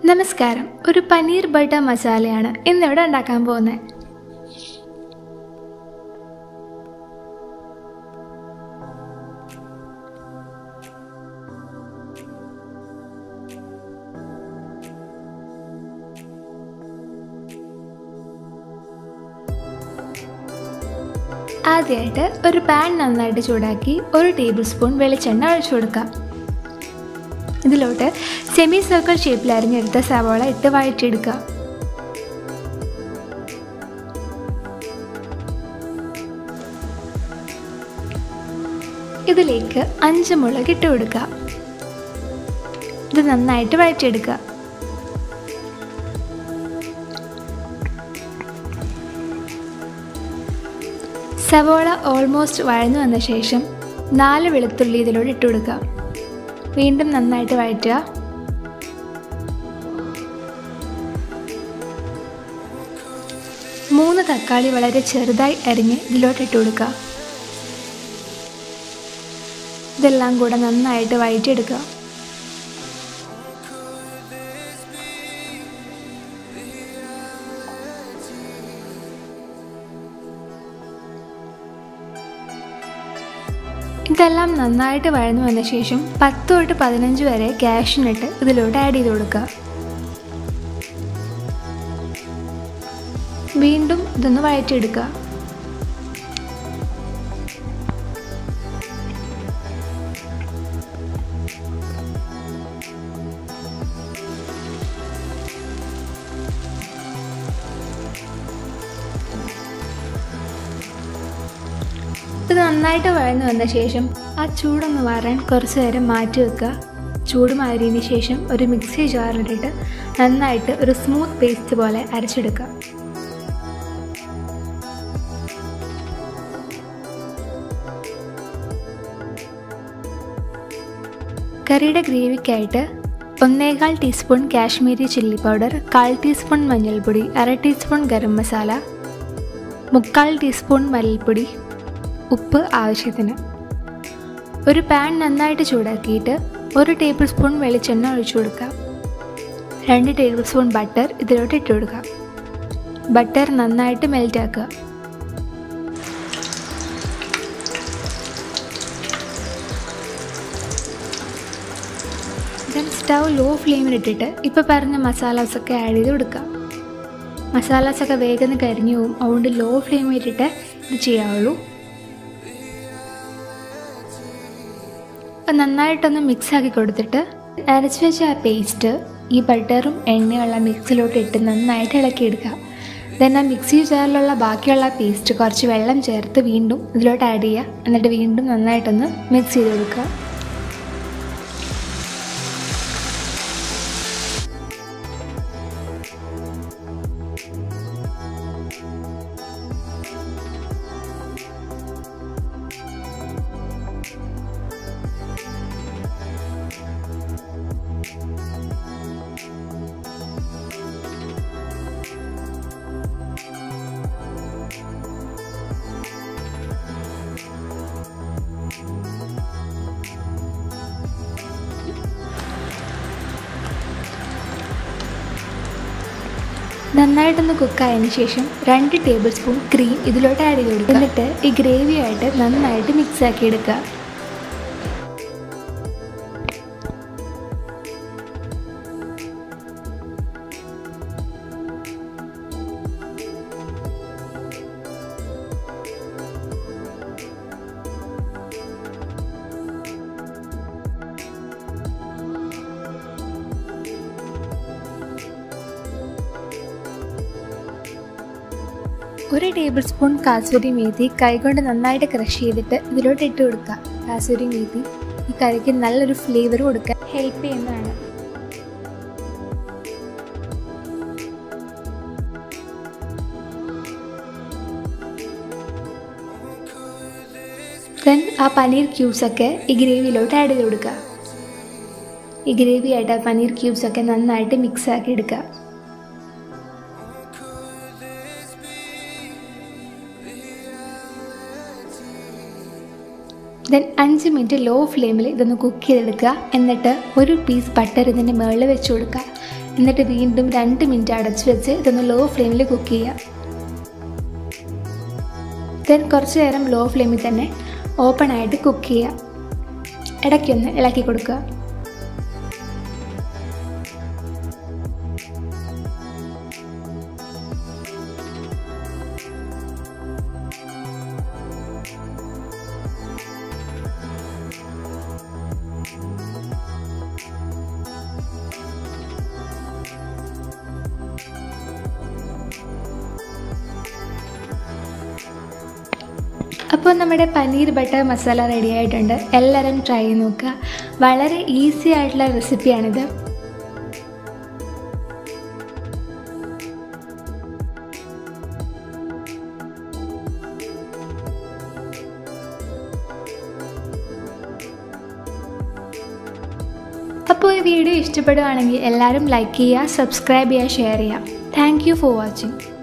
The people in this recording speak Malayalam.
നമസ്കാരം ഒരു പനീർ ബട്ടർ മസാലയാണ് ഇന്നിവിടെ ഉണ്ടാക്കാൻ പോകുന്നത് ആദ്യമായിട്ട് ഒരു പാൻ നന്നായിട്ട് ചൂടാക്കി ഒരു ടേബിൾ സ്പൂൺ വെളിച്ചെണ്ണ ഒഴിച്ചു കൊടുക്കാം ഇതിലോട്ട് സെമി സർക്കിൾ ഷേപ്പിൽ അരിഞ്ഞെടുത്ത സവാള ഇട്ട് വഴറ്റിയെടുക്കുക ഇതിലേക്ക് അഞ്ച് മുളക് ഇട്ട് കൊടുക്കുക ഇത് നന്നായിട്ട് വഴറ്റിയെടുക്കുക സവോള ഓൾമോസ്റ്റ് വഴന്നു വന്ന ശേഷം നാല് വെളുത്തുള്ളി ഇതിലൂടെ ഇട്ട് കൊടുക്കുക വീണ്ടും നന്നായിട്ട് വഴറ്റുക മൂന്ന് തക്കാളി വളരെ ചെറുതായി അരിഞ്ഞ് ഇതിലോട്ട് ഇട്ട് കൊടുക്കുക ഇതെല്ലാം കൂടെ നന്നായിട്ട് വഴറ്റിയെടുക്കുക ഇതെല്ലാം നന്നായിട്ട് വഴന്നു വന്ന ശേഷം പത്ത് തൊട്ട് പതിനഞ്ച് വരെ ക്യാഷിനിട്ട് ഇതിലോട്ട് ആഡ് ചെയ്ത് കൊടുക്കുക വീണ്ടും ഇതൊന്ന് വഴറ്റിയെടുക്കുക ഇത് നന്നായിട്ട് വഴന്നു വന്ന ശേഷം ആ ചൂടൊന്ന് മാറാൻ കുറച്ച് നേരം മാറ്റി വെക്കുക ചൂട് മാറിയതിന് ശേഷം ഒരു മിക്സി ജാറിലിട്ടിട്ട് നന്നായിട്ട് ഒരു സ്മൂത്ത് പേസ്റ്റ് പോലെ അരച്ചെടുക്കുക കറിയുടെ ഗ്രേവിക്കായിട്ട് ഒന്നേകാൽ ടീസ്പൂൺ കാശ്മീരി ചില്ലി പൗഡർ കാൽ ടീസ്പൂൺ മഞ്ഞൾപ്പൊടി അര ടീസ്പൂൺ ഗരം മസാല മുക്കാൽ ടീസ്പൂൺ മല്ലിപ്പൊടി ഉപ്പ് ആവശ്യത്തിന് ഒരു പാൻ നന്നായിട്ട് ചൂടാക്കിയിട്ട് ഒരു ടേബിൾ സ്പൂൺ വെളിച്ചെണ്ണ ഒഴിച്ചു കൊടുക്കാം രണ്ട് ടേബിൾ സ്പൂൺ ബട്ടർ ഇതിലോട്ട് ഇട്ട് കൊടുക്കാം ബട്ടർ നന്നായിട്ട് മെൽറ്റ് ആക്കുക ദെൻ സ്റ്റൗ ലോ ഫ്ലെയിമിലിട്ടിട്ട് ഇപ്പോൾ പറഞ്ഞ മസാലാസൊക്കെ ആഡ് ചെയ്ത് കൊടുക്കാം മസാലാസൊക്കെ വേഗം കരിഞ്ഞു പോകും അതുകൊണ്ട് ലോ ഫ്ലെയിമിലിട്ടിട്ട് ഇത് ചെയ്യാവുള്ളൂ അപ്പം നന്നായിട്ടൊന്ന് മിക്സ് ആക്കി കൊടുത്തിട്ട് അരച്ച് വെച്ച ആ പേസ്റ്റ് ഈ ബട്ടറും എണ്ണയുള്ള മിക്സിലോട്ട് ഇട്ട് നന്നായിട്ട് ഇളക്കിയെടുക്കുക ദെൻ ആ മിക്സി ജാറിലുള്ള ബാക്കിയുള്ള പേസ്റ്റ് കുറച്ച് വെള്ളം ചേർത്ത് വീണ്ടും ഇതിലോട്ട് ആഡ് ചെയ്യുക എന്നിട്ട് വീണ്ടും നന്നായിട്ടൊന്ന് മിക്സ് ചെയ്ത് കൊടുക്കുക നന്നായിട്ടൊന്ന് കുക്കായതിന് ശേഷം രണ്ട് ടേബിൾ സ്പൂൺ ക്രീം ഇതിലോട്ട് ആഡ് ചെയ്ത് കൊടുക്കുക എന്നിട്ട് ഈ ഗ്രേവിയായിട്ട് നന്നായിട്ട് മിക്സ് ആക്കി എടുക്കുക ഒരു ടേബിൾ സ്പൂൺ കാസൂരി മേത്തി കൈകൊണ്ട് നന്നായിട്ട് ക്രഷ് ചെയ്തിട്ട് ഇതിലോട്ട് ഇട്ട് കൊടുക്കുക കാസൂരി മേത്തി ഈ കറിക്ക് നല്ലൊരു ഫ്ലേവർ കൊടുക്കാൻ ഹെൽപ്പ് ചെയ്യുന്നതാണ് ദെൻ ആ പനീർ ക്യൂബ്സൊക്കെ ഈ ഗ്രേവിയിലോട്ട് ആഡ് ചെയ്ത് കൊടുക്കുക ഈ ഗ്രേവി ആയിട്ട് ആ പനീർ ക്യൂബ്സൊക്കെ നന്നായിട്ട് മിക്സ് ആക്കി എടുക്കുക ദെൻ അഞ്ച് മിനിറ്റ് ലോ ഫ്ലെയിമിൽ ഇതൊന്ന് കുക്ക് ചെയ്തെടുക്കുക എന്നിട്ട് ഒരു പീസ് ബട്ടർ ഇതിൻ്റെ മുകളിൽ വെച്ച് കൊടുക്കുക എന്നിട്ട് വീണ്ടും രണ്ട് മിനിറ്റ് അടച്ചു വെച്ച് ഇതൊന്ന് ലോ ഫ്ലെയിമിൽ കുക്ക് ചെയ്യുക ദെൻ കുറച്ച് നേരം ലോ ഫ്ലെയിമിൽ തന്നെ ഓപ്പൺ ആയിട്ട് കുക്ക് ചെയ്യുക ഇടയ്ക്കൊന്ന് ഇളക്കി കൊടുക്കുക അപ്പോൾ നമ്മുടെ പനീർ ബട്ടർ മസാല റെഡി ആയിട്ടുണ്ട് എല്ലാവരും ട്രൈ ചെയ്ത് നോക്കുക വളരെ ഈസി ആയിട്ടുള്ള റെസിപ്പിയാണിത് അപ്പോൾ ഈ വീഡിയോ ഇഷ്ടപ്പെടുകയാണെങ്കിൽ എല്ലാവരും ലൈക്ക് ചെയ്യുക സബ്സ്ക്രൈബ് ചെയ്യുക ഷെയർ ചെയ്യുക താങ്ക് യു ഫോർ വാച്ചിങ്